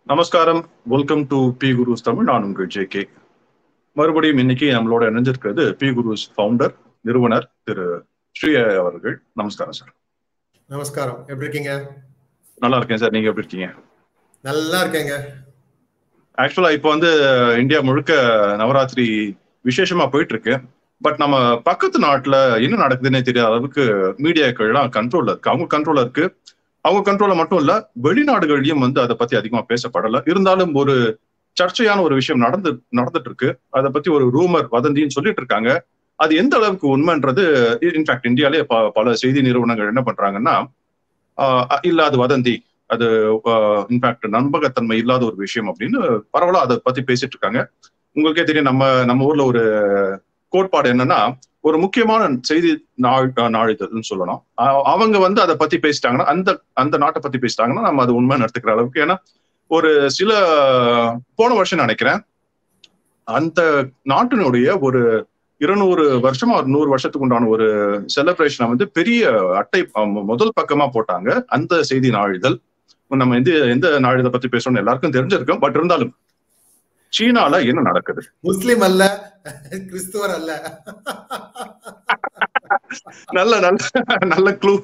நமஸ்காரம் welcome to PGurus Tamil நான் உங்கள் ஜே கே மறுபடியும் இன்னைக்கு நம்மளோட இணைஞ்சிருக்கிறது பி குருஸ் ஃபவுண்டர் நிறுவனர் திரு ஸ்ரீயா அவர்கள் நமஸ்காரம் சார் நமஸ்காரம் எப்படி இருக்கீங்க நல்லா இருக்கேன் சார் நீங்க எப்படி இருக்கீங்க நல்லா இருக்கேங்க ஆக்சுவலா இப்போ வந்து இந்தியா முழுக்க நவராத்திரி விசேஷமா போயிட்டு இருக்கு பட் நம்ம பக்கத்து நாட்டுல என்ன நடக்குதுன்னே தெரியாத அளவுக்கு மீடியாக்கள்லாம் கண்ட்ரோல்ல இருக்கு அவங்க கண்ட்ரோல்ல இருக்கு அவங்க கண்ட்ரோல்ல மட்டும் இல்ல வெளிநாடுகள்லயும் வந்து அதை பத்தி அதிகமா பேசப்படல இருந்தாலும் ஒரு சர்ச்சையான ஒரு விஷயம் நடந்து நடந்துட்டு இருக்கு அதை பத்தி ஒரு ரூமர் வதந்தின்னு சொல்லிட்டு இருக்காங்க அது எந்த அளவுக்கு உண்மைன்றது இன்ஃபேக்ட் இந்தியாலே பல செய்தி நிறுவனங்கள் என்ன பண்றாங்கன்னா இல்ல அது வதந்தி அது இன்ஃபேக்ட் நம்பகத்தன்மை இல்லாத ஒரு விஷயம் அப்படின்னு பரவலா அதை பத்தி பேசிட்டு இருக்காங்க உங்களுக்கே தெரியும் நம்ம நம்ம ஊர்ல ஒரு கோட்பாடு என்னன்னா ஒரு முக்கியமான செய்தி நாள் நாளிதழ்னு சொல்லணும் அவங்க வந்து அதை பத்தி பேசிட்டாங்கன்னா அந்த அந்த நாட்டை பத்தி பேசிட்டாங்கன்னா நம்ம அது உண்மை நடத்துக்கிற அளவுக்கு ஏன்னா ஒரு சில போன வருஷம் நினைக்கிறேன் அந்த நாட்டினுடைய ஒரு இருநூறு வருஷமா ஒரு நூறு வருஷத்துக்கு உண்டான ஒரு செலிப்ரேஷனை வந்து பெரிய அட்டை முதல் பக்கமா போட்டாங்க அந்த செய்தி நாளிதழ் நம்ம எந்த எந்த நாளிதழை பத்தி பேசணும்னு எல்லாருக்கும் தெரிஞ்சிருக்கும் பட் இருந்தாலும் சீனால என்ன நடக்குது முஸ்லிம் அல்ல கிறிஸ்துவர் அல்ல நல்ல நல்ல நல்ல க்ளூ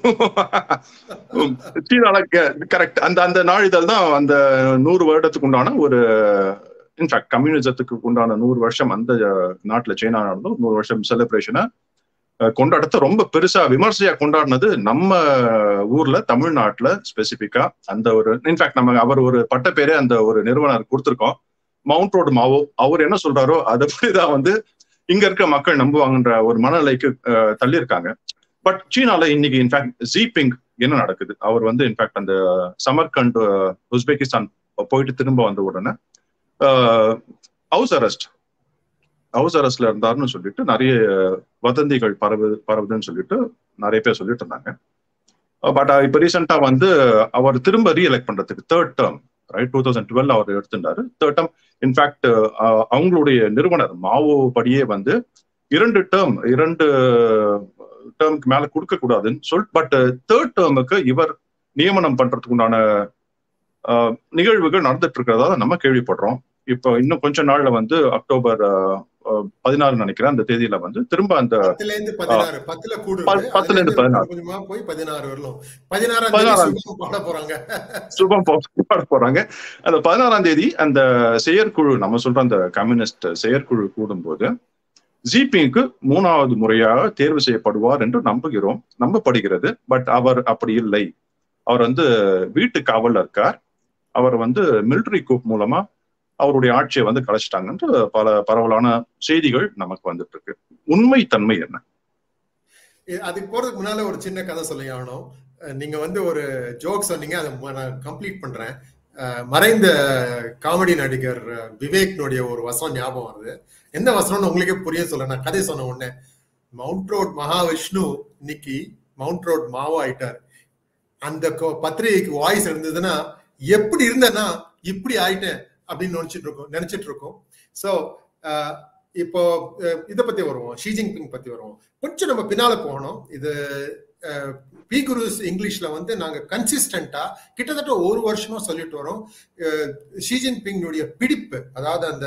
சீனால கரெக்ட் அந்த அந்த நாளிதழ் தான் அந்த நூறு வருடத்துக்கு உண்டான ஒரு இன்ஃபேக்ட் கம்யூனிசத்துக்கு உண்டான நூறு வருஷம் அந்த நாட்டுல சீனா நடந்தோம் நூறு வருஷம் செலிப்ரேஷனை கொண்டாடத்தை ரொம்ப பெருசா விமர்சையா கொண்டாடினது நம்ம ஊர்ல தமிழ்நாட்டுல ஸ்பெசிபிக்கா அந்த ஒரு இன்ஃபேக்ட் நம்ம அவர் ஒரு பட்ட பேரே அந்த ஒரு நிறுவனர் கொடுத்துருக்கோம் மவுண்ட் ரோடு மாவோ அவர் என்ன சொல்றாரோ அதை தான் வந்து இங்க இருக்க மக்கள் நம்புவாங்கன்ற ஒரு மனநிலைக்கு தள்ளி இருக்காங்க பட் சீனால இன்னைக்கு இன்ஃபேக்ட் ஜிபிங் என்ன நடக்குது அவர் வந்து இன்ஃபேக்ட் அந்த சமர்கண்ட் உஸ்பெகிஸ்தான் போயிட்டு திரும்ப வந்த உடனே ஹவுஸ் அரெஸ்ட் ஹவுஸ் அரெஸ்ட்ல இருந்தாருன்னு சொல்லிட்டு நிறைய வதந்திகள் பரவு பரவுதுன்னு சொல்லிட்டு நிறைய பேர் சொல்லிட்டு இருந்தாங்க பட் இப்ப ரீசெண்டா வந்து அவர் திரும்ப ரீஎலெக்ட் பண்றதுக்கு third term right two thousand twelve அவர் எடுத்துட்டாரு தேர்ட் டேர்ம் இன்ஃபேக்ட் அவங்களுடைய நிறுவனர் மாவோ படியே வந்து இரண்டு டேர்ம் இரண்டு டேர்முக்கு மேல கொடுக்க கூடாதுன்னு சொல் பட் தேர்ட் டேர்முக்கு இவர் நியமனம் பண்றதுக்கு உண்டான நிகழ்வுகள் நடந்துட்டு இருக்கிறதா நம்ம கேள்விப்படுறோம் இப்போ இன்னும் கொஞ்ச நாள்ல வந்து அக்டோபர் பதினாறு நினைக்கிறேன் அந்த தேதியில வந்து திரும்ப அந்த பத்துல இருந்து பதினாறு பத்துல கூடு பத்துல இருந்து பதினாறு கொஞ்சமா போய் பதினாறு வரலாம் பதினாறாம் பாட போறாங்க சுபம் பாட போறாங்க அந்த பதினாறாம் தேதி அந்த செயற்குழு நம்ம சொல்ற அந்த கம்யூனிஸ்ட் செயற்குழு கூடும்போது ஜிபிக்கு மூணாவது முறையாக தேர்வு செய்யப்படுவார் என்று நம்புகிறோம் நம்பப்படுகிறது பட் அவர் அப்படி இல்லை அவர் வந்து வீட்டு காவல்ல இருக்கார் அவர் வந்து மிலிட்டரி கூப் மூலமா அவருடைய ஆட்சியை வந்து கலைச்சிட்டாங்கன்ற பல பரவலான செய்திகள் நமக்கு வந்துட்டு இருக்கு உண்மை தன்மை என்ன அதுக்கு போறதுக்கு முன்னால ஒரு சின்ன கதை சொல்லி ஆகணும் நீங்க வந்து ஒரு ஜோக் சொன்னீங்க அதை நான் கம்ப்ளீட் பண்றேன் மறைந்த காமெடி நடிகர் விவேக்னுடைய ஒரு வசனம் ஞாபகம் வருது எந்த வசனம்னு உங்களுக்கே புரிய சொல்ல நான் கதை சொன்ன உடனே மவுண்ட் ரோட் மகாவிஷ்ணு இன்னைக்கு மவுண்ட் ரோட் மாவோ ஆயிட்டார் அந்த பத்திரிகைக்கு வாய்ஸ் இருந்ததுன்னா எப்படி இருந்தேன்னா இப்படி ஆயிட்டேன் அப்படின்னு நினைச்சிட்டு இருக்கோம் நினைச்சிட்டு இருக்கோம் ஸோ இப்போ இதை பத்தி வருவோம் ஷி ஜின்பிங் பத்தி வருவோம் கொஞ்சம் நம்ம பின்னால போகணும் இது பி குருஸ் இங்கிலீஷ்ல வந்து நாங்க கன்சிஸ்டண்டா கிட்டத்தட்ட ஒரு வருஷமா சொல்லிட்டு வரோம் ஷி ஜின்பிங்குடைய பிடிப்பு அதாவது அந்த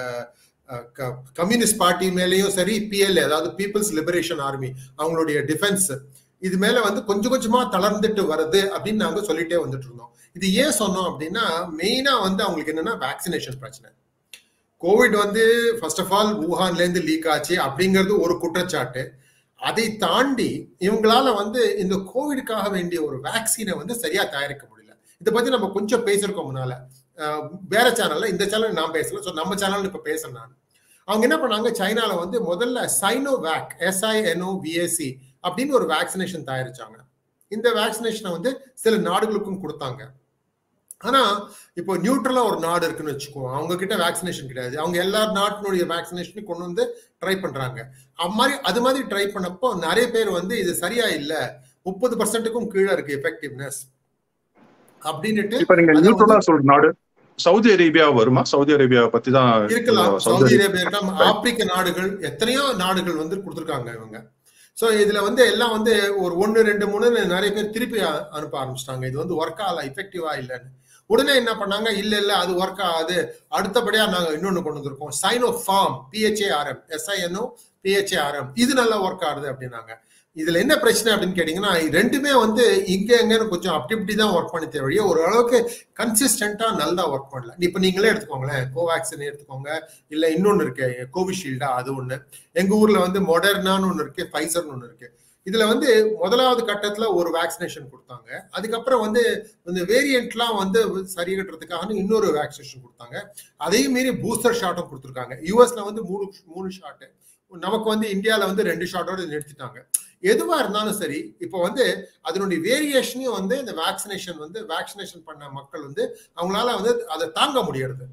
கம்யூனிஸ்ட் பார்ட்டி மேலேயும் சரி பிஎல்ஏ அதாவது பீப்புள்ஸ் லிபரேஷன் ஆர்மி அவங்களுடைய டிஃபென்ஸ் இது மேல வந்து கொஞ்சம் கொஞ்சமா தளர்ந்துட்டு வருது அப்படின்னு நாங்க சொல்லிட்டே வந்துட்டு இருந்தோம் இது ஏன் சொன்னோம் அப்படின்னா மெயினா வந்து அவங்களுக்கு என்னன்னா வேக்சினேஷன் பிரச்சனை கோவிட் வந்து ஃபர்ஸ்ட் ஆஃப் ஆல் ஊஹான்ல இருந்து லீக் ஆச்சு அப்படிங்கிறது ஒரு குற்றச்சாட்டு அதை தாண்டி இவங்களால வந்து இந்த கோவிடுக்காக வேண்டிய ஒரு வேக்சினை வந்து சரியா தயாரிக்க முடியல இதை பத்தி நம்ம கொஞ்சம் பேசியிருக்கோம் முன்னால வேற சேனல்ல இந்த சேனல் நான் பேசல ஸோ நம்ம சேனல் இப்ப பேசுறேன் நான் அவங்க என்ன பண்ணாங்க சைனால வந்து முதல்ல சைனோவேக் எஸ்ஐஎன்ஓ விஏசி அப்படின்னு ஒரு வேக்சினேஷன் தயாரிச்சாங்க இந்த வேக்சினேஷனை வந்து சில நாடுகளுக்கும் கொடுத்தாங்க ஆனா இப்போ நியூட்ரலா ஒரு நாடு இருக்குன்னு வச்சுக்கோம் அவங்க கிட்ட வேக்சினேஷன் கிடையாது அவங்க எல்லா நாட்டினுடைய வேக்சினேஷனையும் கொண்டு வந்து ட்ரை பண்றாங்க அது மாதிரி அது மாதிரி ட்ரை பண்ணப்போ நிறைய பேர் வந்து இது சரியா இல்ல முப்பது பர்சன்ட்டுக்கும் கீழே இருக்கு எஃபெக்டிவ்னஸ் அப்படின்னுட்டு இப்ப நீங்க நியூட்ரலா சொல்ற நாடு சவுதி அரேபியா வருமா சவுதி அரேபியா பத்தி தான் இருக்கலாம் சவுதி அரேபியா இருக்கலாம் ஆப்பிரிக்க நாடுகள் எத்தனையோ நாடுகள் வந்து கொடுத்துருக்காங்க இவங்க ஸோ இதுல வந்து எல்லாம் வந்து ஒரு ஒன்னு ரெண்டு மூணு நிறைய பேர் திருப்பி அனுப்ப ஆரம்பிச்சிட்டாங்க இது வந்து ஒர்க் ஆகல எஃபெக்டிவா இல்லைன்னு உடனே என்ன பண்ணாங்க இல்ல இல்ல அது ஒர்க் ஆகாது அடுத்தபடியா நாங்க இன்னொன்னு கொண்டு வந்திருக்கோம் சைனோ ஃபார்ம் பிஹெச்ஏஆர்எம் எஸ்ஐஎன்ஓ பிஹெச்ஏஆர்எம் இது நல்லா ஒர்க் ஆகுது அப்படின்னாங்க இதுல என்ன பிரச்சனை அப்படின்னு கேட்டீங்கன்னா ரெண்டுமே வந்து இங்க எங்கன்னு கொஞ்சம் அப்படி இப்படி தான் ஒர்க் பண்ணி தேவையே ஓரளவுக்கு கன்சிஸ்டன்டா நல்லா ஒர்க் பண்ணல இப்ப நீங்களே எடுத்துக்கோங்களேன் கோவேக்சின் எடுத்துக்கோங்க இல்ல இன்னொன்னு இருக்கு கோவிஷீல்டா அது ஒண்ணு எங்க ஊர்ல வந்து மொடர்னான்னு ஒண்ணு இருக்கு ஃபைசர்னு ஒண்ணு இருக்கு இதுல வந்து முதலாவது கட்டத்துல ஒரு வேக்சினேஷன் கொடுத்தாங்க அதுக்கப்புறம் வந்து இந்த வேரியன்ட்லாம் வந்து சரி கட்டுறதுக்காக இன்னொரு வேக்சினேஷன் கொடுத்தாங்க அதையும் மீறி பூஸ்டர் ஷாட்டும் கொடுத்துருக்காங்க யூஎஸ்ல வந்து மூணு மூணு ஷாட்டு நமக்கு வந்து இந்தியாவில் வந்து ரெண்டு ஷாட்டோட நிறுத்திட்டாங்க எதுவா இருந்தாலும் சரி இப்போ வந்து அதனுடைய வேரியேஷனையும் வந்து இந்த வேக்சினேஷன் வந்து வேக்சினேஷன் பண்ண மக்கள் வந்து அவங்களால வந்து அதை தாங்க முடியறது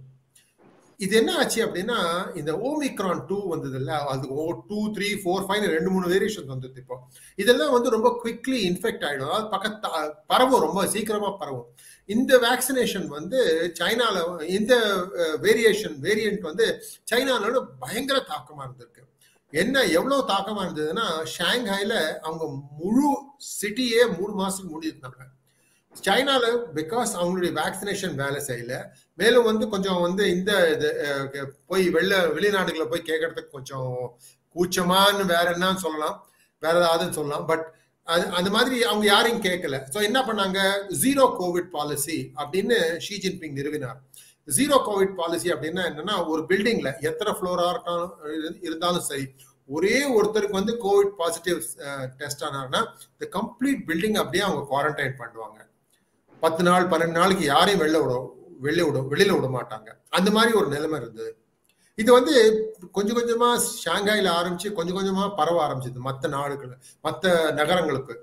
இது என்ன ஆச்சு அப்படின்னா இந்த ஓமிக்ரான் டூ வந்தது இல்ல அது oh two three four five ரெண்டு மூணு வேரியேஷன் வந்தது இப்போ இதெல்லாம் வந்து ரொம்ப குவிக்லி இன்ஃபெக்ட் ஆயிடும் அதாவது பக்கத்து பரவும் ரொம்ப சீக்கிரமா பரவும் இந்த வேக்சினேஷன் வந்து சைனால இந்த வேரியேஷன் வேரியன்ட் வந்து சைனாலோட பயங்கர தாக்கமா இருந்திருக்கு என்ன எவ்வளவு தாக்கமா இருந்ததுன்னா ஷாங்காயில அவங்க முழு சிட்டியே மூணு மாசத்துக்கு மூடிருந்தாங்க சைனால பிகாஸ் அவங்களுடைய வேக்சினேஷன் வேலை செய்யல மேலும் வந்து கொஞ்சம் வந்து இந்த இது போய் வெளில வெளிநாடுகளை போய் கேட்கறதுக்கு கொஞ்சம் கூச்சமான்னு வேற என்னன்னு சொல்லலாம் வேற ஏதாவதுன்னு சொல்லலாம் பட் அது அந்த மாதிரி அவங்க யாரையும் கேட்கல ஸோ என்ன பண்ணாங்க ஜீரோ கோவிட் பாலிசி அப்படின்னு ஷி ஜின்பிங் நிறுவினார் ஜீரோ கோவிட் பாலிசி அப்படின்னா என்னன்னா ஒரு பில்டிங்ல எத்தனை ஃப்ளோரா இருக்காலும் இருந்தாலும் சரி ஒரே ஒருத்தருக்கு வந்து கோவிட் பாசிட்டிவ் டெஸ்ட் ஆனார்னா இந்த கம்ப்ளீட் பில்டிங் அப்படியே அவங்க குவாரண்டைன் பண்ணுவாங்க பத்து நாள் பன்னெண்டு நாளைக்கு யாரையும் வெளில விட வெளில விட வெளியில விட மாட்டாங்க அந்த மாதிரி ஒரு நிலைமை இருந்தது இது வந்து கொஞ்சம் கொஞ்சமா ஷாங்காயில ஆரம்பிச்சு கொஞ்சம் கொஞ்சமா பரவ ஆரம்பிச்சது மற்ற நாடுகள் மற்ற நகரங்களுக்கு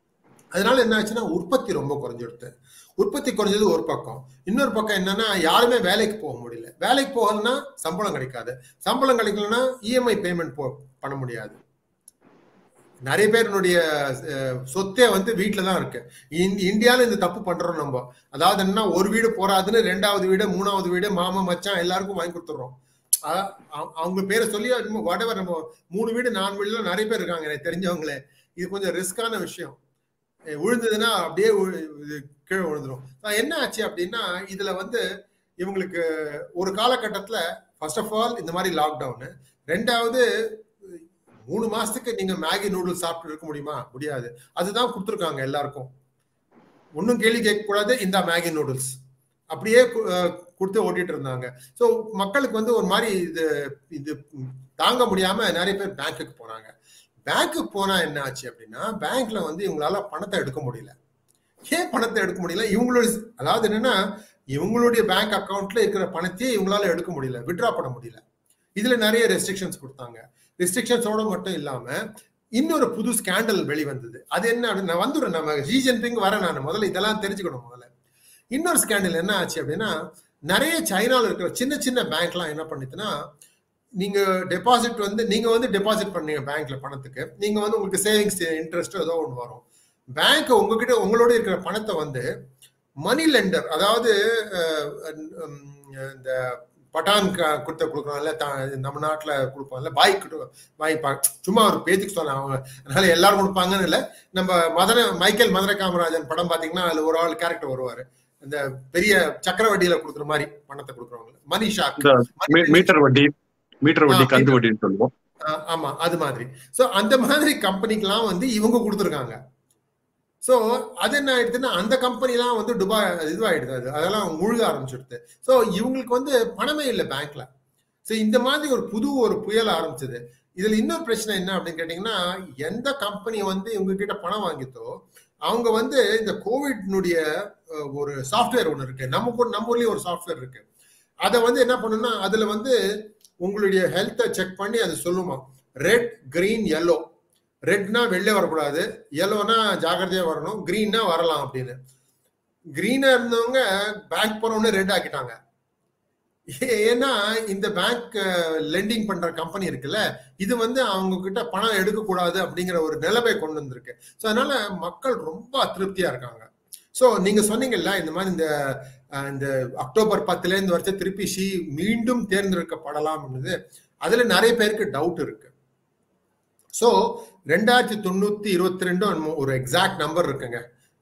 அதனால என்ன ஆச்சுன்னா உற்பத்தி ரொம்ப குறைஞ்சிடுது உற்பத்தி குறைஞ்சது ஒரு பக்கம் இன்னொரு பக்கம் என்னன்னா யாருமே வேலைக்கு போக முடியல வேலைக்கு போகலன்னா சம்பளம் கிடைக்காது சம்பளம் கிடைக்கலன்னா இஎம்ஐ பேமெண்ட் போ பண்ண முடியாது நிறைய பேருனுடைய சொத்தே வந்து வீட்டுல தான் இருக்கு இந்தியால இந்த தப்பு பண்றோம் நம்ம அதாவது என்ன ஒரு வீடு போறாதுன்னு ரெண்டாவது வீடு மூணாவது வீடு மாமா மச்சான் எல்லாருக்கும் வாங்கி கொடுத்துட்றோம் அவங்க பேரை சொல்லி வடவர் நம்ம மூணு வீடு நாலு வீடுல நிறைய பேர் இருக்காங்க எனக்கு தெரிஞ்சவங்களே இது கொஞ்சம் ரிஸ்கான விஷயம் விழுந்ததுன்னா அப்படியே கீழே விழுந்துரும் என்ன ஆச்சு அப்படின்னா இதுல வந்து இவங்களுக்கு ஒரு காலகட்டத்துல ஃபர்ஸ்ட் ஆஃப் ஆல் இந்த மாதிரி லாக்டவுனு ரெண்டாவது மூணு மாசத்துக்கு நீங்க மேகி நூடுல்ஸ் சாப்பிட்டு இருக்க முடியுமா முடியாது அதுதான் கொடுத்துருக்காங்க எல்லாருக்கும் ஒன்றும் கேள்வி கேட்க கூடாது இந்த மேகி நூடுல்ஸ் அப்படியே கொடுத்து ஓட்டிட்டு இருந்தாங்க ஸோ மக்களுக்கு வந்து ஒரு மாதிரி இது இது தாங்க முடியாம நிறைய பேர் பேங்க்குக்கு போறாங்க பேங்க்குக்கு போனா என்ன ஆச்சு அப்படின்னா பேங்க்ல வந்து இவங்களால பணத்தை எடுக்க முடியல ஏன் பணத்தை எடுக்க முடியல இவங்களுடைய அதாவது என்னன்னா இவங்களுடைய பேங்க் அக்கௌண்ட்ல இருக்கிற பணத்தையே இவங்களால எடுக்க முடியல விட்ரா பண்ண முடியல இதுல நிறைய ரெஸ்ட்ரிக்ஷன்ஸ் கொடுத்தாங்க ரெஸ்ட்ரிக்ஷன்ஸோட மட்டும் இல்லாம இன்னொரு புது ஸ்கேண்டல் வெளிவந்தது அது என்ன அப்படின்னு நான் வந்துடுறேன் நம்ம ஜி ஜின்பிங் வரேன் நான் முதல்ல இதெல்லாம் தெரிஞ்சுக்கணும் முதல்ல இன்னொரு ஸ்கேண்டல் என்ன ஆச்சு அப்படின்னா நிறைய சைனால இருக்கிற சின்ன சின்ன பேங்க்லாம் என்ன பண்ணுதுன்னா நீங்க டெபாசிட் வந்து நீங்க வந்து டெபாசிட் பண்ணீங்க பேங்க்ல பணத்துக்கு நீங்க வந்து உங்களுக்கு சேவிங்ஸ் இன்ட்ரெஸ்ட் ஏதோ ஒன்று வரும் பேங்க் உங்ககிட்ட உங்களோட இருக்கிற பணத்தை வந்து மணி லெண்டர் அதாவது இந்த பட்டான் கொடுத்த கொடுக்குறோம்ல நம்ம நாட்டில் கொடுப்போம்ல பாய் வாங்கிப்பாங்க சும்மா ஒரு பேச்சுக்கு சொல்லலாம் அவங்க அதனால எல்லாரும் கொடுப்பாங்கன்னு இல்லை நம்ம மதன மைக்கேல் மதுரை காமராஜன் படம் பார்த்தீங்கன்னா அதில் ஒரு ஆள் கேரக்டர் வருவார் இந்த பெரிய சக்கரவட்டியில கொடுக்குற மாதிரி பணத்தை கொடுக்குறவங்க மனிஷா மீட்டர் வட்டி மீட்டர் வட்டி கந்து வட்டின்னு சொல்லுவோம் ஆமா அது மாதிரி சோ அந்த மாதிரி கம்பெனிக்கெல்லாம் வந்து இவங்க கொடுத்துருக்காங்க ஸோ அது என்ன ஆயிடுதுன்னா அந்த கம்பெனிலாம் வந்து துபாய் இதுவாயிடுது அது அதெல்லாம் முழுக ஆரம்பிச்சிடுது ஸோ இவங்களுக்கு வந்து பணமே இல்லை பேங்க்ல ஸோ இந்த மாதிரி ஒரு புது ஒரு புயல் ஆரம்பிச்சது இதுல இன்னொரு பிரச்சனை என்ன அப்படின்னு கேட்டீங்கன்னா எந்த கம்பெனி வந்து இவங்க கிட்ட பணம் வாங்கித்தோ அவங்க வந்து இந்த கோவிட்னுடைய ஒரு சாஃப்ட்வேர் ஒன்று இருக்கு நம்ம நம்ம ஊர்லயும் ஒரு சாஃப்ட்வேர் இருக்கு அதை வந்து என்ன பண்ணுன்னா அதுல வந்து உங்களுடைய ஹெல்த்தை செக் பண்ணி அது சொல்லுமா ரெட் கிரீன் எல்லோ ரெட்னா வெளில வரக்கூடாது எல்லோனா ஜாகிரதையா வரணும் கிரீன்னா வரலாம் அப்படின்னு கிரீனா இருந்தவங்க பேங்க் போனவொடனே ரெட் ஆக்கிட்டாங்க ஏன்னா இந்த பேங்க் லெண்டிங் பண்ற கம்பெனி இருக்குல்ல இது வந்து அவங்க கிட்ட பணம் எடுக்கக்கூடாது அப்படிங்கிற ஒரு நிலைமை கொண்டு வந்திருக்கு ஸோ அதனால மக்கள் ரொம்ப அதிருப்தியா இருக்காங்க ஸோ நீங்க சொன்னீங்கல்ல இந்த மாதிரி இந்த இந்த அக்டோபர் பத்துல இருந்து வருஷம் திருப்பி ஷி மீண்டும் தேர்ந்தெடுக்கப்படலாம் அதுல நிறைய பேருக்கு டவுட் இருக்கு ஸோ ரெண்டாயிரத்தி தொண்ணூத்தி இருபத்தி ரெண்டும் ஒரு எக்ஸாக்ட் நம்பர் இருக்குங்க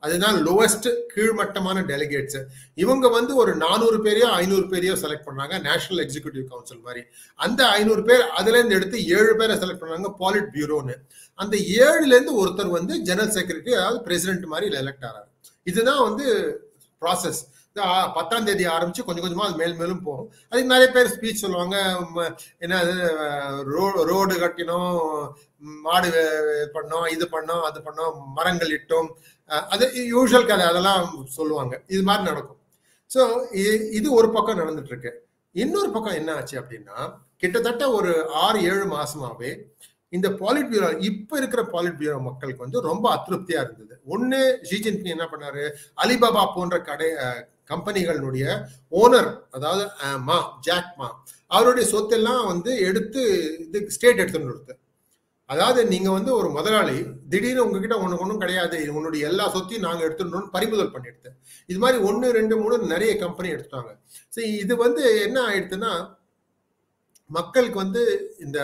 அதுதான் லோவஸ்ட் கீழ்மட்டமான டெலிகேட்ஸ் இவங்க வந்து ஒரு நானூறு பேரையோ ஐநூறு பேரையோ செலக்ட் பண்ணாங்க நேஷனல் எக்ஸிகியூட்டிவ் கவுன்சில் மாதிரி அந்த ஐநூறு பேர் அதுல இருந்து எடுத்து ஏழு பேரை செலக்ட் பண்ணாங்க பாலிட் பியூரோன்னு அந்த ஏழுல இருந்து ஒருத்தர் வந்து ஜெனரல் செக்ரட்டரி அதாவது பிரசிடென்ட் மாதிரி எலெக்ட் ஆறாரு இதுதான் வந்து ப்ராசஸ் பத்தாம் தேதி ஆரம்பிச்சு கொஞ்சம் கொஞ்சமா அது மேல் மேலும் போகும் அதுக்கு நிறைய பேர் ஸ்பீச் சொல்லுவாங்க என்ன ரோடு கட்டினோம் மாடு பண்ணோம் இது பண்ணோம் அது பண்ணோம் மரங்கள் இட்டோம் அது யூஸ்வல் கதை அதெல்லாம் சொல்லுவாங்க இது மாதிரி நடக்கும் ஸோ இது ஒரு பக்கம் நடந்துட்டு இருக்கு இன்னொரு பக்கம் என்ன ஆச்சு அப்படின்னா கிட்டத்தட்ட ஒரு ஆறு ஏழு மாசமாவே இந்த பாலிட் பியூரோ இப்ப இருக்கிற பாலிட் பியூரோ மக்களுக்கு வந்து ரொம்ப அதிருப்தியா இருந்தது ஒண்ணு ஷி ஜின்பிங் என்ன பண்ணாரு அலிபாபா போன்ற கடை கம்பெனிகளுடைய ஓனர் அதாவது மா ஜாக் மா அவருடைய சொத்தெல்லாம் வந்து எடுத்து இது ஸ்டேட் எடுத்துன்னு வருது அதாவது நீங்க வந்து ஒரு முதலாளி திடீர்னு உங்ககிட்ட ஒண்ணு ஒன்றும் கிடையாது உன்னுடைய எல்லா சொத்தையும் நாங்க எடுத்துட்டோம் பறிமுதல் பண்ணிடுது இது மாதிரி ஒன்னு ரெண்டு மூணு நிறைய கம்பெனி எடுத்துட்டாங்க சரி இது வந்து என்ன ஆயிடுதுன்னா மக்களுக்கு வந்து இந்த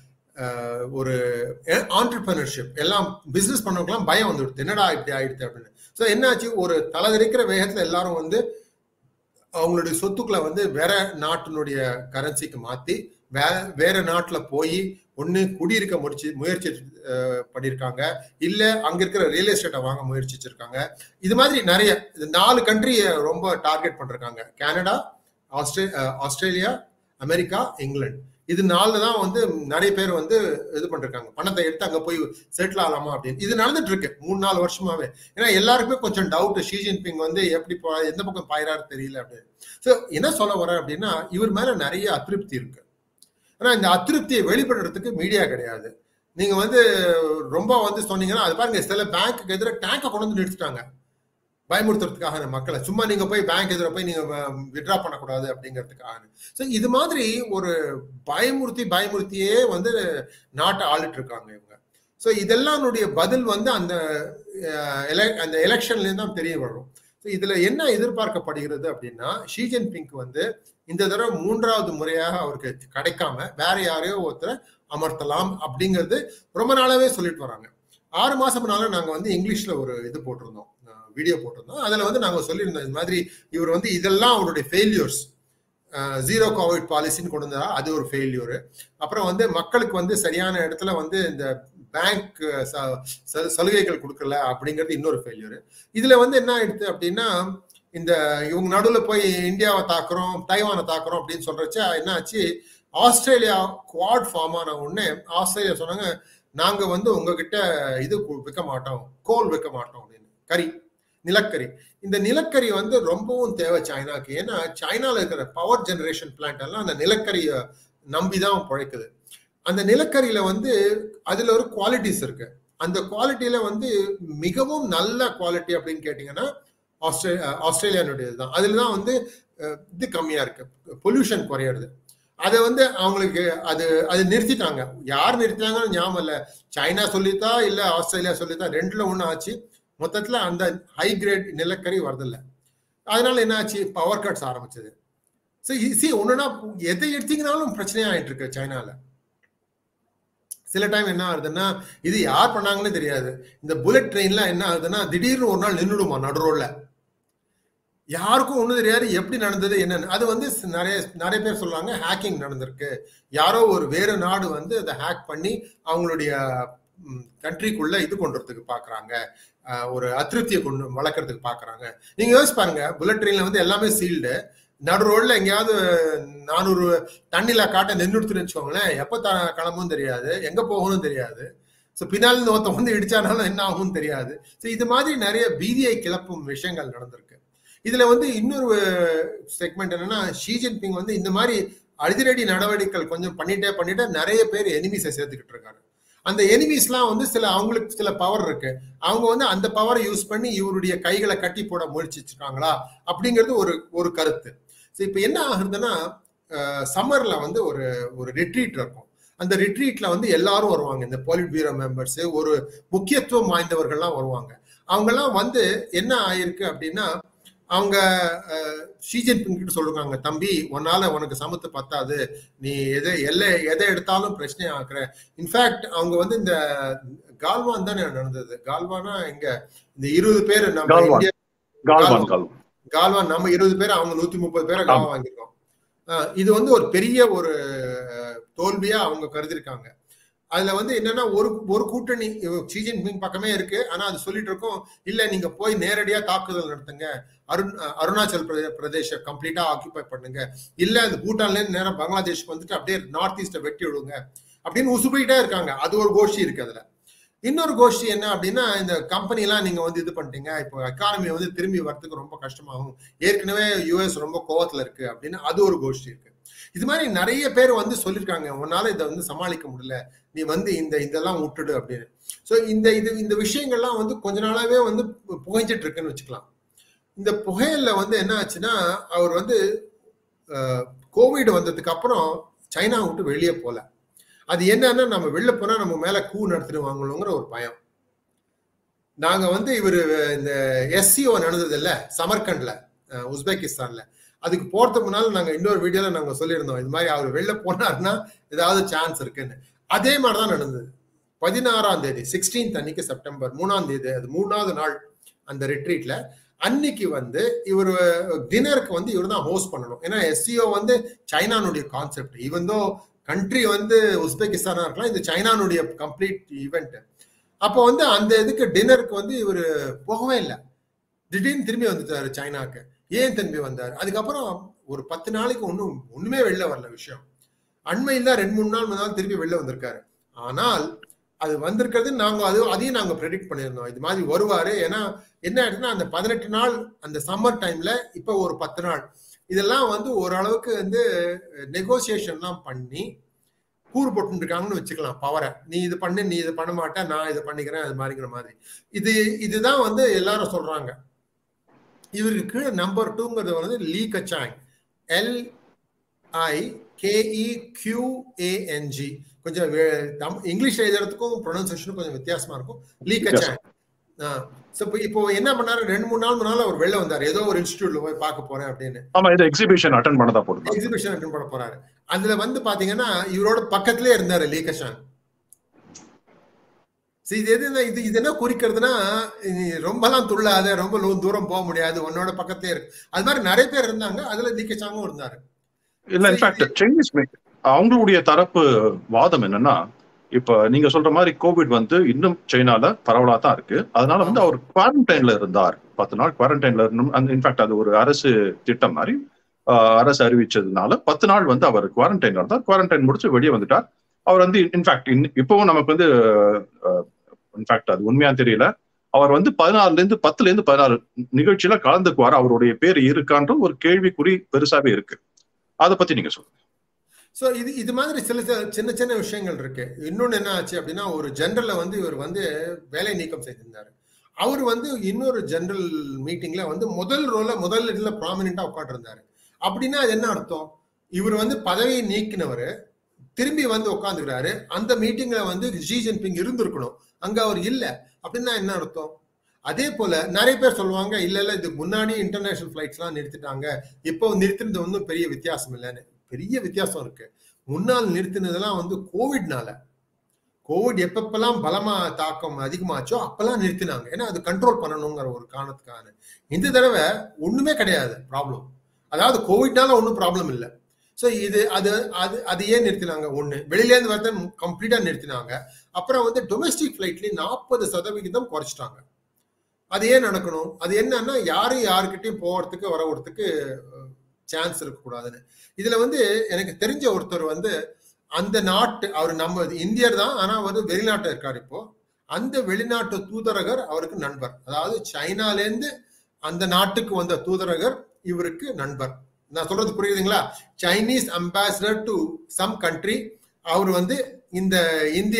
ஒரு ஆண்டர்பிரினர்ஷிப் எல்லாம் பிசினஸ் பண்ணவங்கலாம் பயம் வந்துடுது என்னடா இப்படி ஆயிடுது அப்படின்னு ஸோ என்னாச்சு ஒரு தலைதறிக்கிற வேகத்துல எல்லாரும் வந்து அவங்களுடைய சொத்துக்களை வந்து வேற நாட்டினுடைய கரன்சிக்கு மாத்தி வேற வேற நாட்டுல போய் ஒண்ணு குடியிருக்க முடிச்சு முயற்சி பண்ணியிருக்காங்க இல்ல அங்க இருக்கிற ரியல் எஸ்டேட்டை வாங்க முயற்சிச்சிருக்காங்க இது மாதிரி நிறைய நாலு கண்ட்ரியை ரொம்ப டார்கெட் பண்ணிருக்காங்க கனடா ஆஸ்திரே ஆஸ்திரேலியா அமெரிக்கா இங்கிலாந்து இது நாலு தான் வந்து நிறைய பேர் வந்து இது பண்ணிருக்காங்க பணத்தை எடுத்து அங்க போய் செட்டில் ஆகலாமா அப்படின்னு இது நடந்துட்டு இருக்கு மூணு நாலு வருஷமாவே ஏன்னா எல்லாருக்குமே கொஞ்சம் டவுட் ஷி ஜின்பிங் வந்து எப்படி எந்த பக்கம் பாயிறாரு தெரியல அப்படின்னு ஸோ என்ன சொல்ல வரேன் அப்படின்னா இவர் மேல நிறைய அதிருப்தி இருக்கு ஆனா இந்த அதிருப்தியை வெளிப்படுறதுக்கு மீடியா கிடையாது நீங்க வந்து ரொம்ப வந்து சொன்னீங்கன்னா அது பாருங்க சில பேங்க்கு எதிராக டேங்கை கொண்டு வந்து நிறுத்திட்டாங்க பயமுறுத்துறதுக்காக மக்களை சும்மா நீங்க போய் பேங்க் எதிர போய் நீங்க விட்ரா பண்ணக்கூடாது அப்படிங்கிறதுக்காக ஸோ இது மாதிரி ஒரு பயமுறுத்தி பயமுறுத்தியே வந்து நாட்டை ஆளுட்டு இருக்காங்க இவங்க ஸோ இதெல்லாம்னுடைய பதில் வந்து அந்த அந்த எலெக்ஷன்லேருந்து தான் தெரிய வரும் ஸோ இதுல என்ன எதிர்பார்க்கப்படுகிறது அப்படின்னா ஷி ஜின்பிங்க்கு வந்து இந்த தடவை மூன்றாவது முறையாக அவருக்கு கிடைக்காம வேற யாரையோ ஒருத்தரை அமர்த்தலாம் அப்படிங்கிறது ரொம்ப நாளாவே சொல்லிட்டு வராங்க ஆறு மாசம் முன்னால நாங்க வந்து இங்கிலீஷ்ல ஒரு இது போட்டிருந்தோம் வீடியோ போட்டிருந்தோம் அதுல வந்து நாங்க சொல்லியிருந்தோம் இது மாதிரி இவர் வந்து இதெல்லாம் அவருடைய ஃபெயிலியர்ஸ் ஜீரோ கோவிட் பாலிசின்னு கொண்டு வந்தா அது ஒரு ஃபெயிலியூர் அப்புறம் வந்து மக்களுக்கு வந்து சரியான இடத்துல வந்து இந்த பேங்க் சலுகைகள் கொடுக்கல அப்படிங்கிறது இன்னொரு ஃபெயிலியர் இதுல வந்து என்ன ஆயிடுது அப்படின்னா இந்த இவங்க நடுவில் போய் இந்தியாவை தாக்குறோம் தைவானை தாக்குறோம் அப்படின்னு சொல்றச்ச என்ன ஆச்சு ஆஸ்திரேலியா குவாட் ஃபார்ம் ஆன உடனே ஆஸ்திரேலியா சொன்னாங்க நாங்க வந்து உங்ககிட்ட இது விற்க மாட்டோம் கோல் விற்க மாட்டோம் அப்படின்னு கறி நிலக்கரி இந்த நிலக்கரி வந்து ரொம்பவும் தேவை சைனாக்கு ஏன்னா சைனால இருக்கிற பவர் ஜெனரேஷன் பிளான்ட் எல்லாம் அந்த நிலக்கரியை நம்பிதான் பிழைக்குது அந்த நிலக்கரியில வந்து அதுல ஒரு குவாலிட்டிஸ் இருக்கு அந்த குவாலிட்டியில வந்து மிகவும் நல்ல குவாலிட்டி அப்படின்னு கேட்டீங்கன்னா ஆஸ்திரே ஆஸ்திரேலியானுடைய தான் அதுல தான் வந்து இது கம்மியா இருக்கு பொல்யூஷன் குறையிறது அதை வந்து அவங்களுக்கு அது அது நிறுத்திட்டாங்க யார் நிறுத்தினாங்கன்னு ஞாபகம் இல்லை சைனா சொல்லித்தா இல்ல ஆஸ்திரேலியா சொல்லித்தா ரெண்டுல ஒண்ணு ஆச்சு மொத்தத்துல அந்த ஹை கிரேட் நிலக்கரி வரதில்லை அதனால என்ன ஆச்சு பவர் கட்ஸ் ஆரம்பிச்சது ஸோ சி ஒண்ணுனா எதை எடுத்தீங்கனாலும் பிரச்சனையா ஆயிட்டு இருக்கு சைனால சில டைம் என்ன ஆகுதுன்னா இது யார் பண்ணாங்கன்னு தெரியாது இந்த புல்லட் ட்ரெயின்ல என்ன ஆகுதுன்னா திடீர்னு ஒரு நாள் நின்றுடுமா நடு ரோட்ல யாருக்கும் ஒன்றும் தெரியாது எப்படி நடந்தது என்னன்னு அது வந்து நிறைய நிறைய பேர் சொல்லுவாங்க ஹேக்கிங் நடந்திருக்கு யாரோ ஒரு வேறு நாடு வந்து அதை ஹேக் பண்ணி அவங்களுடைய கண்ட்ரிக்குள்ள இது கொண்டுறதுக்கு பாக்குறாங்க ஒரு அதிருப்தியை கொண்டு வளர்க்கறதுக்கு பாக்குறாங்க நீங்க யோசிச்சு பாருங்க புல்லட் ட்ரெயின்ல வந்து எல்லாமே சீல்டு நடு ரோட்ல எங்கேயாவது நானூறு தண்ணில காட்ட நின்றுடுத்துன்னு வச்சுக்கோங்களேன் எப்ப த கிளம்பும் தெரியாது எங்க போகணும் தெரியாது ஸோ பின்னால் ஒருத்த வந்து இடிச்சானாலும் என்ன ஆகும் தெரியாது ஸோ இது மாதிரி நிறைய பீதியை கிளப்பும் விஷயங்கள் நடந்திருக்கு இதுல வந்து இன்னொரு செக்மெண்ட் என்னன்னா ஷி ஜின்பிங் வந்து இந்த மாதிரி அதிரடி நடவடிக்கைகள் கொஞ்சம் பண்ணிட்டே பண்ணிட்டே நிறைய பேர் எனிமிஸை சேர்த்துக்கிட்டு இருக்காங்க அந்த எனிமீஸ்லாம் வந்து சில அவங்களுக்கு சில பவர் இருக்கு அவங்க வந்து அந்த பவரை யூஸ் பண்ணி இவருடைய கைகளை கட்டி போட முயற்சிச்சிருக்காங்களா அப்படிங்கிறது ஒரு ஒரு கருத்து ஸோ இப்போ என்ன ஆகுதுன்னா சம்மர்ல வந்து ஒரு ஒரு ரிட்ரீட் இருக்கும் அந்த ரிட்ரீட்ல வந்து எல்லாரும் வருவாங்க இந்த பாலிட் பியூரோ மெம்பர்ஸ் ஒரு முக்கியத்துவம் வாய்ந்தவர்கள்லாம் வருவாங்க அவங்கெல்லாம் வந்து என்ன ஆயிருக்கு அப்படின்னா அவங்க ஷி ஜின்பிங் கிட்ட சொல்றாங்க தம்பி உன்னால உனக்கு சமத்து பத்தாது நீ எதை எல்லை எதை எடுத்தாலும் பிரச்சனை ஆக்குற இன்ஃபேக்ட் அவங்க வந்து இந்த கால்வான் தானே நடந்தது கால்வானா இங்க இந்த இருபது பேர் நம்ம கால்வான். இந்தியா கால்வான் கால்வான் கால்வான் நம்ம இருபது பேர் அவங்க நூத்தி முப்பது பேரை காவா வாங்கியிருக்கோம் அஹ் இது வந்து ஒரு பெரிய ஒரு அஹ், தோல்வியா அவங்க கருதிருக்காங்க அதுல வந்து என்னன்னா ஒரு ஒரு கூட்டணி ஷி ஜின்பிங் பக்கமே இருக்கு ஆனா அது சொல்லிட்டு இருக்கோம் இல்ல நீங்க போய் நேரடியா தாக்குதல் நடத்துங்க அருண் அருணாச்சல் பிரதே- பிரதேச கம்ப்ளீட்டா ஆக்கிபை பண்ணுங்க இல்ல அந்த பூட்டான்ல இருந்து நேரம் பங்களாதேஷ்க்கு வந்துட்டு அப்படியே நார்த் ஈஸ்ட வெட்டி விடுங்க அப்படின்னு உசுப்பிட்டே இருக்காங்க அது ஒரு கோஷ்டி இருக்கு அதுல இன்னொரு கோஷ்டி என்ன அப்படின்னா இந்த கம்பெனி எல்லாம் நீங்க வந்து இது பண்ணிட்டீங்க இப்போ எக்கானமி வந்து திரும்பி வரதுக்கு ரொம்ப கஷ்டமாகும் ஏற்கனவே யூஎஸ் ரொம்ப கோவத்துல இருக்கு அப்படின்னு அது ஒரு கோஷ்டி இருக்கு இது மாதிரி நிறைய பேர் வந்து சொல்லியிருக்காங்க உன்னால இதை வந்து சமாளிக்க முடியல நீ வந்து இந்த இதெல்லாம் விட்டுடு அப்படின்னு ஸோ இந்த இது இந்த விஷயங்கள்லாம் வந்து கொஞ்ச நாளாவே வந்து பு- புகைஞ்சிட்டு இருக்குன்னு வச்சுக்கலாம் இந்த புகையில வந்து என்ன ஆச்சுன்னா அவர் வந்து கோவிட் வந்ததுக்கு அப்புறம் சைனா விட்டு வெளியே போல அது என்னன்னா நம்ம வெளில போனா நம்ம மேல கூ நடத்திடுவாங்களோங்கிற ஒரு பயம் நாங்க வந்து இவர் இந்த எஸ்சிஓ நடந்தது இல்ல சமர்கண்ட்ல அஹ், உஸ்பெகிஸ்தான்ல அதுக்கு போறதுக்கு முன்னால நாங்க இன்னொரு வீடியோல நாங்க சொல்லியிருந்தோம் இது மாதிரி அவர் வெளில போனாருன்னா ஏதாவது சான்ஸ் இருக்குன்னு அதே மாதிரிதான் நடந்தது பதினாறாம் தேதி சிக்ஸ்டீன்த் அன்னைக்கு செப்டம்பர் மூணாம் தேதி அது மூணாவது நாள் அந்த ரிட்ரீட்ல அன்னைக்கு வந்து இவர் டின்னருக்கு வந்து இவர் தான் ஹோஸ்ட் பண்ணணும் ஏன்னா எஸ்சிஓ வந்து சைனானுடைய கான்செப்ட் ஈவன் தோ கண்ட்ரி வந்து உஸ்பெகிஸ்தானா இருக்கலாம் இது சைனானுடைய கம்ப்ளீட் ஈவெண்ட் அப்போ வந்து அந்த இதுக்கு டின்னருக்கு வந்து இவர் போகவே இல்லை திடீர்னு திரும்பி வந்துட்டாரு சைனாக்கு ஏன் திரும்பி வந்தார் அதுக்கப்புறம் ஒரு பத்து நாளைக்கு ஒன்றும் ஒண்ணுமே வெளில வரல விஷயம் அண்மையில் தான் ரெண்டு மூணு நாள் மூணு நாள் திரும்பி வெளில வந்திருக்காரு ஆனால் அது வந்திருக்கிறது நாங்க அது அதையும் நாங்க ப்ரெடிக்ட் பண்ணியிருந்தோம் இது மாதிரி வருவாரு ஏன்னா என்ன ஆயிடுச்சுன்னா அந்த பதினெட்டு நாள் அந்த சம்மர் டைம்ல இப்போ ஒரு பத்து நாள் இதெல்லாம் வந்து ஓரளவுக்கு வந்து நெகோசியேஷன்லாம் பண்ணி கூறு போட்டு இருக்காங்கன்னு வச்சுக்கலாம் பவரை நீ இது பண்ணு நீ இது பண்ண மாட்ட நான் இதை பண்ணிக்கிறேன் அது மாதிரிங்கிற மாதிரி இது இதுதான் வந்து எல்லாரும் சொல்றாங்க இவருக்கு கீழே நம்பர் டூங்கிறது வந்து லீ கச்சாங் எல் ஐ கேஇ கியூ ஏஎன்ஜி கொஞ்சம் வே- தம்- இங்கிலீஷ் எழுதுறதுக்கும் ப்ரொனன்சியேஷனும் கொஞ்சம் வித்தியாசமா இருக்கும் லீ கச்சாங் ஸோ இப்போ இப்போ என்ன பண்ணாரு ரெண்டு மூணு நாள் முன்னால அவர் வெளில வந்தார் ஏதோ ஒரு இன்ஸ்டியூட்ல போய் பார்க்க போறேன் அப்படின்னு ஆமா இது எக்ஸிபிஷன் அட்டன் பண்ணதா போட்டு எக்ஸிபிஷன் அட்டன் பண்ண போறாரு அதுல வந்து பாத்தீங்கன்னா இவரோட பக்கத்திலே இருந்தாரு லீகஷான் சரி, இது எது இது இது என்ன குறிக்கிறதுனா நீ ரொம்பலாம் துள்ளாத ரொம்ப லூ- தூரம் போக முடியாது உன்னோட பக்கத்திலே இருக்கு அது மாதிரி நிறைய பேர் இருந்தாங்க அதுல லீகஷாங்கும் இருந்தாரு இல்ல இன்ஃபேக்ட் சைனீஸ் அவங்களுடைய தரப்பு வாதம் என்னன்னா இப்ப நீங்க சொல்ற மாதிரி கோவிட் வந்து இன்னும் சைனால பரவலா தான் இருக்கு அதனால வந்து அவர் குவாரண்டைன்ல இருந்தார் பத்து நாள் குவாரண்டைன்ல இருந்தும் அந்த இன்ஃபேக்ட் அது ஒரு அரசு திட்டம் மாதிரி ஆஹ், அரசு அறிவிச்சதுனால பத்து நாள் வந்து அவர் குவாரண்டைன்ல இருந்தார் குவாரண்டைன் முடிச்சு வெளியே வந்துட்டார் அவர் வந்து இன்ஃபேக்ட் இப்பவும் நமக்கு வந்து இன்ஃபேக்ட் அது உண்மையான்னு தெரியல அவர் வந்து பதினாறுல இருந்து பத்துல இருந்து பதினாறு நிகழ்ச்சியில கலந்துக்குவார் அவருடைய பேர் இருக்கான்ற ஒரு கேள்விக்குறி பெருசாவே இருக்கு அதை பத்தி நீங்க சொல்லுங்க ஸோ இது இது மாதிரி சில சில சின்ன சின்ன விஷயங்கள் இருக்கு இன்னொன்னு என்ன ஆச்சு அப்படின்னா ஒரு ஜெனரல்ல வந்து இவர் வந்து வேலை நீக்கம் செய்திருந்தாரு அவர் வந்து இன்னொரு ஜெனரல் மீட்டிங்ல வந்து முதல் ரோல முதல் இதுல ப்ராமினா உட்காந்துருந்தாரு அப்படின்னா அது என்ன அர்த்தம் இவர் வந்து பதவியை நீக்கினவர் திரும்பி வந்து உட்காந்துக்கிறாரு அந்த மீட்டிங்ல வந்து ஜி ஜின்பிங் இருந்திருக்கணும் அங்க அவர் இல்ல அப்படின்னா என்ன அர்த்தம் அதே போல நிறைய பேர் சொல்லுவாங்க இல்ல இல்ல இதுக்கு முன்னாடி இன்டர்நேஷனல் ஃபிளைட்ஸ் எல்லாம் நிறுத்திட்டாங்க இப்போ நிறுத்தினது ஒன்றும் பெரிய வித்தியாசம் இல்லைன்னு பெரிய வித்தியாசம் இருக்கு முன்னால் நிறுத்தினதெல்லாம் வந்து கோவிட்னால கோவிட் எப்பப்பெல்லாம் பலமா தாக்கம் அதிகமாச்சோ அப்பெல்லாம் நிறுத்தினாங்க ஏன்னா அது கண்ட்ரோல் பண்ணணுங்கிற ஒரு காரணத்துக்கான இந்த தடவை ஒண்ணுமே கிடையாது ப்ராப்ளம் அதாவது கோவிட்னால ஒன்றும் ப்ராப்ளம் இல்லை ஸோ இது அது அது அது ஏன் நிறுத்தினாங்க ஒண்ணு வெளியிலேருந்து வரத கம்ப்ளீட்டா நிறுத்தினாங்க அப்புறம் வந்து டொமெஸ்டிக் ஃபிளைட்லயும் நாற்பது சதவிகிதம் குறைச்சிட்டாங்க அது ஏன் நடக்கணும் அது என்னன்னா யாரும் யாருக்கிட்டையும் போகிறதுக்கு வரவுறதுக்கு சான்ஸ் இருக்கக்கூடாதுன்னு இதுல வந்து எனக்கு தெரிஞ்ச ஒருத்தர் வந்து அந்த நாட்டு அவர் நம்ம இந்தியர் தான் ஆனா வந்து வெளிநாட்டு இருக்காரு இப்போ அந்த வெளிநாட்டு தூதரகர் அவருக்கு நண்பர் அதாவது சைனாலேருந்து அந்த நாட்டுக்கு வந்த தூதரகர் இவருக்கு நண்பர் நான் சொல்றது புரியுதுங்களா Chinese ambassador to some country அவர் வந்து இந்த இந்திய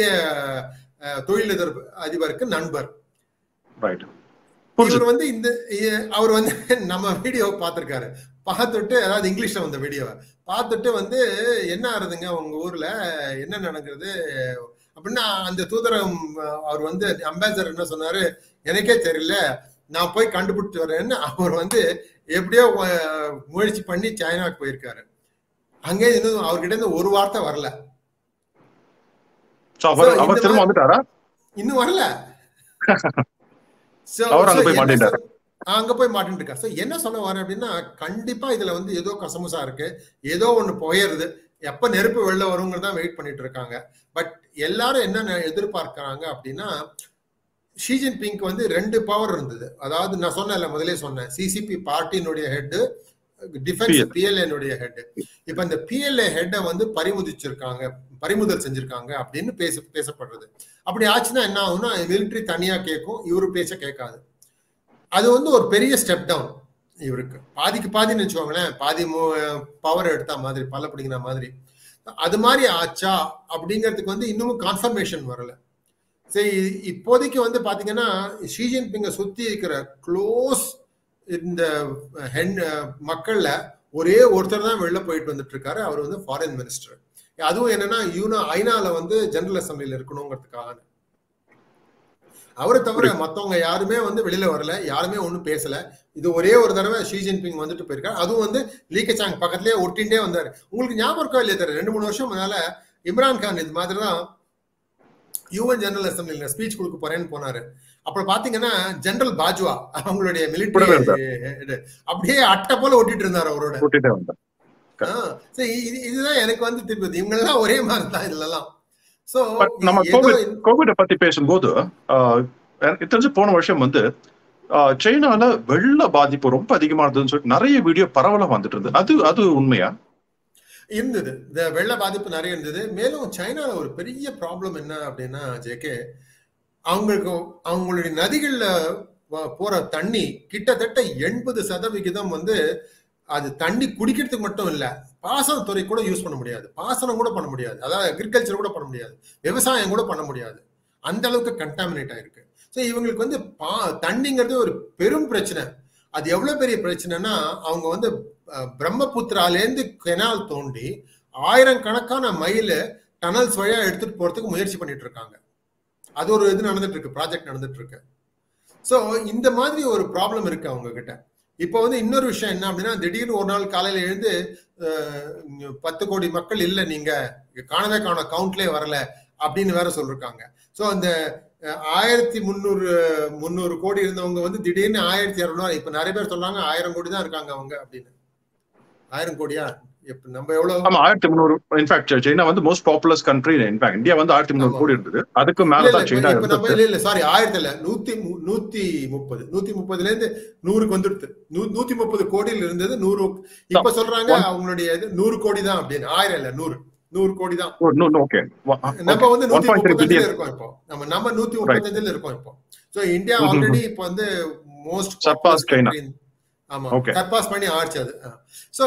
அஹ், தொழிலதிபர் அதிபருக்கு நண்பர் ரைட் இவர் வந்து இந்த இ- அவர் வந்து நம்ம வீடியோ பார்த்திருக்காரு பார்த்துட்டு அதாவது இங்கிலீஷ்ல வந்த வீடியோவை பார்த்துட்டு வந்து என்ன ஆறுதுங்க உங்க ஊர்ல என்ன நடக்குது அப்படின்னா அந்த தூதரம் அவர் வந்து அம்பாசடர் என்ன சொன்னாரு எனக்கே தெரியல நான் போய் கண்டுபிடிச்சு வரேன்னு அவர் வந்து எப்படியோ அஹ், முயற்சி பண்ணி சைனாக்கு போயிருக்காரு அங்கே இன்னும் அவர்கிட்ட இருந்து ஒரு வார்த்தை வரல So, அவர் So, இந்த அவர் திரும்ப மாதிரி- வந்துட்டாரா இன்னும் வரல So, அவர் அங்க so போய் என்ன மாட்டிட்டாரு. சொல்- அங்க போய் மாட்டிட்டு இருக்காரு So, என்ன சொல்ல வரேன் அப்படின்னா கண்டிப்பா இதுல வந்து ஏதோ கசமுசா இருக்கு ஏதோ ஒண்ணு புயருது எப்ப நெருப்பு வெளில வருங்கிறத வெயிட் பண்ணிட்டு இருக்காங்க பட் எல்லாரும் என்ன எதிர்பார்க்கறாங்க அப்படின்னா ஷி ஜின்பிங்க்கு வந்து ரெண்டு பவர் இருந்தது அதாவது நான் சொன்னேன்ல முதலே சொன்னேன் சிசிபி பார்ட்டியினுடைய ஹெட் டிஃபென்ஸ் PL. பிஎல்ஏனுடைய ஹெட் இப்ப இந்த பிஎல்ஏ ஹெட்டை வந்து பறிமுதிச்சிருக்காங்க பறிமுதல் செஞ்சிருக்காங்க அப்படின்னு பேச பேசப்படுறது அப்படி ஆச்சுன்னா என்ன ஆகும்னா மிலிட்டரி தனியா கேட்கும் இவரு பேச்ச கேட்காது அது வந்து ஒரு பெரிய ஸ்டெப் டவுன் இவருக்கு பாதிக்கு பாதின்னு வச்சுக்கோங்களேன் பாதி பவர் எடுத்தா மாதிரி பல்ல பிடிக்கிற மாதிரி அது மாதிரி ஆச்சா அப்படிங்கிறதுக்கு வந்து இன்னமும் கன்ஃபர்மேஷன் வரல சரி இப்போதைக்கு வந்து பாத்தீங்கன்னா ஷி ஜின்பிங்கை சுத்தி இருக்கிற க்ளோஸ் இந்த ஹென் மக்கள்ல ஒரே ஒருத்தர் தான் வெளில போயிட்டு வந்துட்டு இருக்காரு அவர் வந்து ஃபாரின் மினிஸ்டர் அதுவும் என்னன்னா யூனோ ஐநால வந்து ஜெனரல் அசம்பிளில இருக்கணுங்கிறதுக்காக அவரை தவிர மத்தவங்க யாருமே வந்து வெளியில வரல யாருமே ஒண்ணும் பேசல இது ஒரே ஒரு தடவை ஷி ஜின்பிங் வந்துட்டு போயிருக்காரு அதுவும் வந்து லீக்கச்சாங் பக்கத்துலயே ஒட்டின்டே வந்தாரு உங்களுக்கு ஞாபகம் இருக்கா இல்லையா தெரியல ரெண்டு மூணு வருஷம் முன்னால இம்ரான் கான் இது மாதிரி தான் யூஎன் ஜெனரல் அசம்பிளில ஸ்பீச் கொடுக்க போறேன்னு போனாரு அப்புறம் பாத்தீங்கன்னா ஜெனரல் பாஜ்வா அவங்களுடைய கூடவே மிலிட்டரி அப்படியே அட்டை போல ஒட்டிட்டு இருந்தாரு அவரோட கூட்டிட்டே வந்தேன் ஆ, சரி, இது- இதுதான் எனக்கு வந்து திருப்பதி இவங்க எல்லாம் ஒரே மாதிரி தான் இதுலலாம் சோ But நம்ம ஏதோ கோவிட் கோவிட பத்தி பேசும்போது ஆஹ், எனக்கு தெரிஞ்சு போன வருஷம் வந்து ஆஹ், சைனால வெள்ள பாதிப்பு ரொம்ப அதிகமா இருந்ததுன்னு சொல்லிட்டு நிறைய வீடியோ பரவலா வந்துட்டு இருந்தது அது அது உண்மையா இருந்தது இந்த வெள்ள பாதிப்பு நிறைய இருந்தது மேலும் சைனால ஒரு பெரிய ப்ராப்ளம் என்ன அப்படின்னா ஜேகே அவங்களுக்கு அவங்களுடைய நதிகள்ல வ- போற தண்ணி கிட்டத்தட்ட எண்பது சதவிகிதம் வந்து அது தண்ணி குடிக்கிறதுக்கு மட்டும் இல்ல பாசனத்துறை கூட யூஸ் பண்ண முடியாது பாசனம் கூட பண்ண முடியாது அதாவது அக்ரிகல்ச்சர் கூட பண்ண முடியாது விவசாயம் கூட பண்ண முடியாது அந்த அளவுக்கு கண்டாமினேட் ஆயிருக்கு ஸோ இவங்களுக்கு வந்து பா தண்ணிங்கிறது ஒரு பெரும் பிரச்சனை அது எவ்வளவு பெரிய பிரச்சனைனா அவங்க வந்து அஹ், பிரம்மபுத்திராலேருந்து கெனால் தோண்டி ஆயிரம் கணக்கான மைல் டனல்ஸ் வழியா எடுத்துட்டு போறதுக்கு முயற்சி பண்ணிட்டு இருக்காங்க அது ஒரு இது நடந்துட்டு இருக்கு ப்ராஜெக்ட் நடந்துட்டு இருக்கு ஸோ இந்த மாதிரி ஒரு ப்ராப்ளம் இருக்கு அவங்க கிட்ட இப்போ வந்து இன்னொரு விஷயம் என்ன அப்படின்னா திடீர்னு ஒரு நாள் காலையில எழுந்து அஹ், பத்து கோடி மக்கள் இல்லை நீங்க காணவே காண கவுண்ட்லேயே வரல அப்படின்னு வேற சொல்லிருக்காங்க ஸோ அந்த அஹ், ஆயிரத்தி முந்நூறு முந்நூறு கோடி இருந்தவங்க வந்து திடீர்னு ஆயிரத்தி இரநூறு இப்ப நிறைய பேர் சொல்றாங்க ஆயிரம் கோடி தான் இருக்காங்க அவங்க அப்படின்னு ஆயிரம் கோடியா இப்ப நம்ம எவ்வளவு ஆமா ஆயிரத்தி முந்நூறு இன்ஃபேக்ட் சைனா வந்து most populous country in fact India வந்து ஆயிரத்தி முந்நூறு ஆமா. கோடி இருந்தது அதுக்கு இல்ல, மேலதான் இல்ல, சைனா இப்ப நம்ம இருந்தது இல்ல இல்ல சாரி ஆயிரத்தி இல்ல நூத்தி மு- நூத்தி முப்பது நூத்தி முப்பதுல இருந்து நூறுக்கு வந்துடுது நூ- நூத்தி முப்பது கோடியில் இருந்தது நூறு இப்ப சொல்றாங்க One- அவங்களுடைய இது நூறு கோடி தான் அப்படின்னு ஆயிரம் இல்ல நூறு நூறு கோடி தான் ஓகே நம்ம வந்து ஒன் நூத்தி பாயிண்ட் த்ரீ முப்பத்தஞ்சுல பில்லியன் இருக்கோம் இப்போ நம்ம நம்ம நூத்தி முப்பத்தஞ்சுல இருக்கோம் இப்போ சோ இந்தியா ம்ஹும். ஆல்ரெடி இப்போ வந்து மோஸ்ட் Surpass China. ஆமா Okay. சர்பாஸ் பண்ணி ஆச்சு அது சோ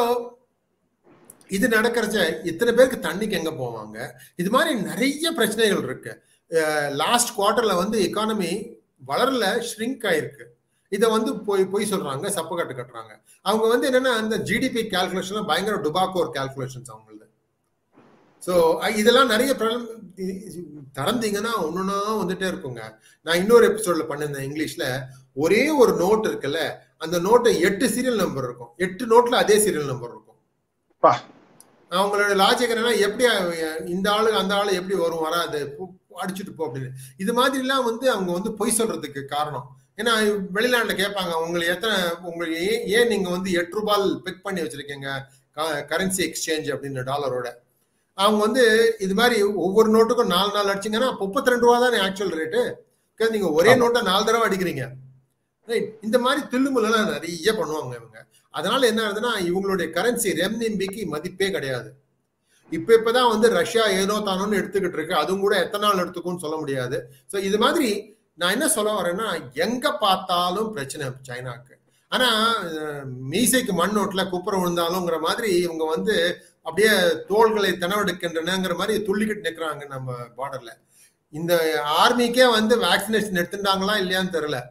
இது நடக்கிறச்ச இத்தனை பேருக்கு தண்ணிக்கு எங்க போவாங்க இது மாதிரி நிறைய பிரச்சனைகள் இருக்கு லாஸ்ட் குவார்டர்ல வந்து எக்கானமி வளரல ஷ்ரிங்க் ஆயிருக்கு இதை வந்து போய் போய் சொல்றாங்க சப்ப கட்டு கட்டுறாங்க அவங்க வந்து என்னன்னா அந்த ஜிடிபி கால்குலேஷன் பயங்கர டுபாக்கோர் கால்குலேஷன்ஸ் அவங்களது ஸோ இதெல்லாம் நிறைய ப்ராப்ளம் திறந்தீங்கன்னா ஒன்னொன்னா வந்துட்டே இருக்குங்க நான் இன்னொரு எபிசோட்ல பண்ணிருந்தேன் இங்கிலீஷ்ல ஒரே ஒரு நோட் இருக்குல்ல அந்த நோட்டை எட்டு சீரியல் நம்பர் இருக்கும் எட்டு நோட்ல அதே சீரியல் நம்பர் இருக்கும் பா. அவங்களோட லாஜிக் என்னன்னா எப்படி அஹ், இந்த ஆளு அந்த ஆளு எப்படி வரும் வராது போ- அடிச்சுட்டு போ அப்படின்னு இது மாதிரிலாம் வந்து அவங்க வந்து பொய் சொல்றதுக்கு காரணம் ஏன்னா வெளிநாட்டுல கேட்பாங்க உங்களுக்கு எத்தனை உங்களுக்கு ஏன் ஏன் நீங்க வந்து எட்டு ரூபாய் பிக் பண்ணி வச்சிருக்கீங்க கரன்சி எக்ஸ்சேஞ்ச் அப்படின்னு டாலரோட அவங்க வந்து இது மாதிரி ஒவ்வொரு நோட்டுக்கும் நாலு நாள் அடிச்சீங்கன்னா முப்பத்தி ரெண்டு ரூபா தானே ஆக்சுவல் ரேட்டு நீங்க ஒரே ஆமா. நோட்டை நாலு தடவை அடிக்கிறீங்க Right. இந்த மாதிரி தில்லுமுல்லாம் நிறைய பண்ணுவாங்க இவங்க அதனால என்ன ஆகுதுன்னா இவங்களுடைய கரன்சி ரெம்னிம்பிக்கு மதிப்பே கிடையாது இப்ப இப்பதான் வந்து ரஷ்யா ஏனோ தானோன்னு எடுத்துக்கிட்டு இருக்கு அதுவும் கூட எத்தனை நாள் எடுத்துக்கும்னு சொல்ல முடியாது சோ இது மாதிரி நான் என்ன சொல்ல வரேன்னா எங்க பார்த்தாலும் பிரச்சனை சைனாக்கு ஆனா அஹ், மீசைக்கு மண் நோட்டுல குப்புற விழுந்தாலுங்கிற மாதிரி இவங்க வந்து அப்படியே தோள்களை தினவெடுக்கின்றனங்கிற மாதிரி துள்ளிக்கிட்டு நிக்கிறாங்க நம்ம பார்டர்ல இந்த ஆர்மிக்கே வந்து வேக்சினேஷன் எடுத்துட்டாங்களா இல்லையான்னு தெரியல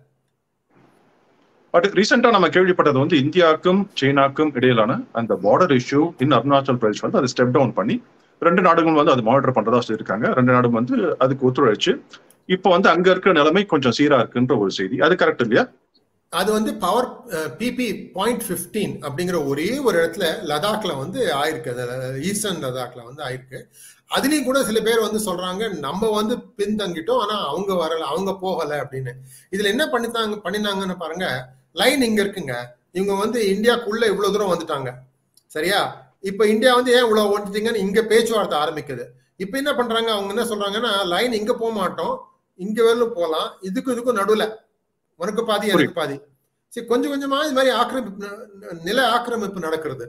பட் ரீசெண்டா நம்ம கேள்விப்பட்டது வந்து இந்தியாவுக்கும் சைனாக்கும் இடையிலான அந்த border issue in Arunachal Pradesh வந்து அதை ஸ்டெப் டவுன் பண்ணி ரெண்டு நாடுகளும் வந்து அது மானிட்டர் பண்றதா சொல்லியிருக்காங்க ரெண்டு நாடும் வந்து அதுக்கு ஒத்துழைச்சு இப்போ வந்து அங்க இருக்கிற நிலைமை கொஞ்சம் சீரா இருக்குன்ற ஒரு செய்தி அது கரெக்ட் இல்லையா அது வந்து பவர் பிபி பாயிண்ட் ஃபிஃப்டீன் அப்படிங்கிற ஒரே ஒரு இடத்துல லடாக்ல வந்து ஆயிருக்கு அது ஈஸ்டர்ன் லடாக்ல வந்து ஆயிருக்கு அதுலயும் கூட சில பேர் வந்து சொல்றாங்க நம்ம வந்து பின்தங்கிட்டோம் ஆனா அவங்க வரல அவங்க போகல அப்படின்னு இதுல என்ன பண்ணித்தாங்க பண்ணினாங்கன்னு பாருங்க லைன் இங்க இருக்குங்க இவங்க வந்து இந்தியாக்குள்ள இவ்வளவு தூரம் வந்துட்டாங்க சரியா இப்ப இந்தியா வந்து ஏன் இவ்வளவு வந்துட்டீங்கன்னு இங்க பேச்சுவார்த்தை ஆரம்பிக்குது இப்ப என்ன பண்றாங்க அவங்க என்ன சொல்றாங்கன்னா லைன் இங்க போக மாட்டோம் இங்க வரலும் போகலாம் இதுக்கும் இதுக்கும் நடுவுல உனக்கு பாதி எனக்கு பாதி சரி கொஞ்சம் கொஞ்சமா இது மாதிரி ஆக்கிரமிப்பு நில ஆக்கிரமிப்பு நடக்கிறது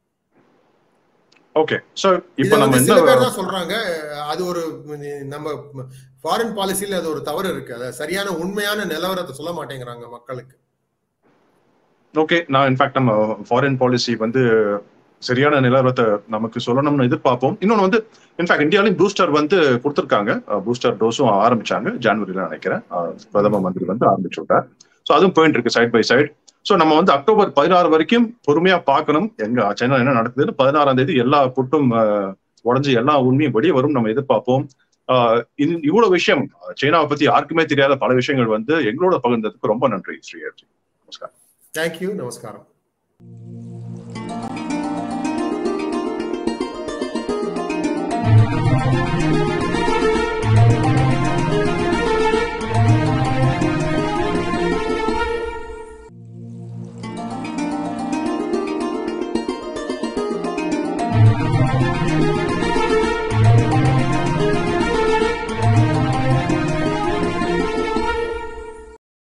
ஓகே சோ இத இப்போ நம்ம வந்து சில என்ன பேர் தான் சொல்றாங்க அது ஒரு நம்ம ஃபாரின் பாலிசில அது ஒரு தவறு இருக்கு அது சரியான உண்மையான நிலவரத்தை சொல்ல மாட்டேங்கிறாங்க மக்களுக்கு ஓகே நான் இன்ஃபேக்ட் நம்ம ஃபாரின் பாலிசி வந்து சரியான நிலவரத்தை நமக்கு சொல்லணும்னு எதிர்பார்ப்போம் இன்னொன்று வந்து இன்ஃபேக்ட் இந்தியாலையும் பூஸ்டர் வந்து கொடுத்துருக்காங்க பூஸ்டர் டோஸும் ஆரம்பிச்சாங்க ஜனவரியில நினைக்கிறேன் அஹ், பிரதம மந்திரி வந்து ஆரம்பிச்சு விட்டார் ஸோ அதுவும் போயிட்டு இருக்கு சைட் பை சைட் ஸோ நம்ம வந்து அக்டோபர் பதினாறு வரைக்கும் பொறுமையா பார்க்கணும் எங்க சைனா என்ன நடக்குதுன்னு பதினாறாம் தேதி எல்லா புட்டும் அஹ், உடைஞ்சு எல்லா உண்மையும் வெளியே வரும் நம்ம எதிர்பார்ப்போம் ஆஹ் இது- இவ்வளவு விஷயம் சைனாவை பத்தி யாருக்குமே தெரியாத பல விஷயங்கள் வந்து எங்களோட பகிர்ந்ததுக்கு ரொம்ப நன்றி ஸ்ரீஹர்ஜி நமஸ்காரம் தேங்க்யூ நமஸ்காரம் Thank you.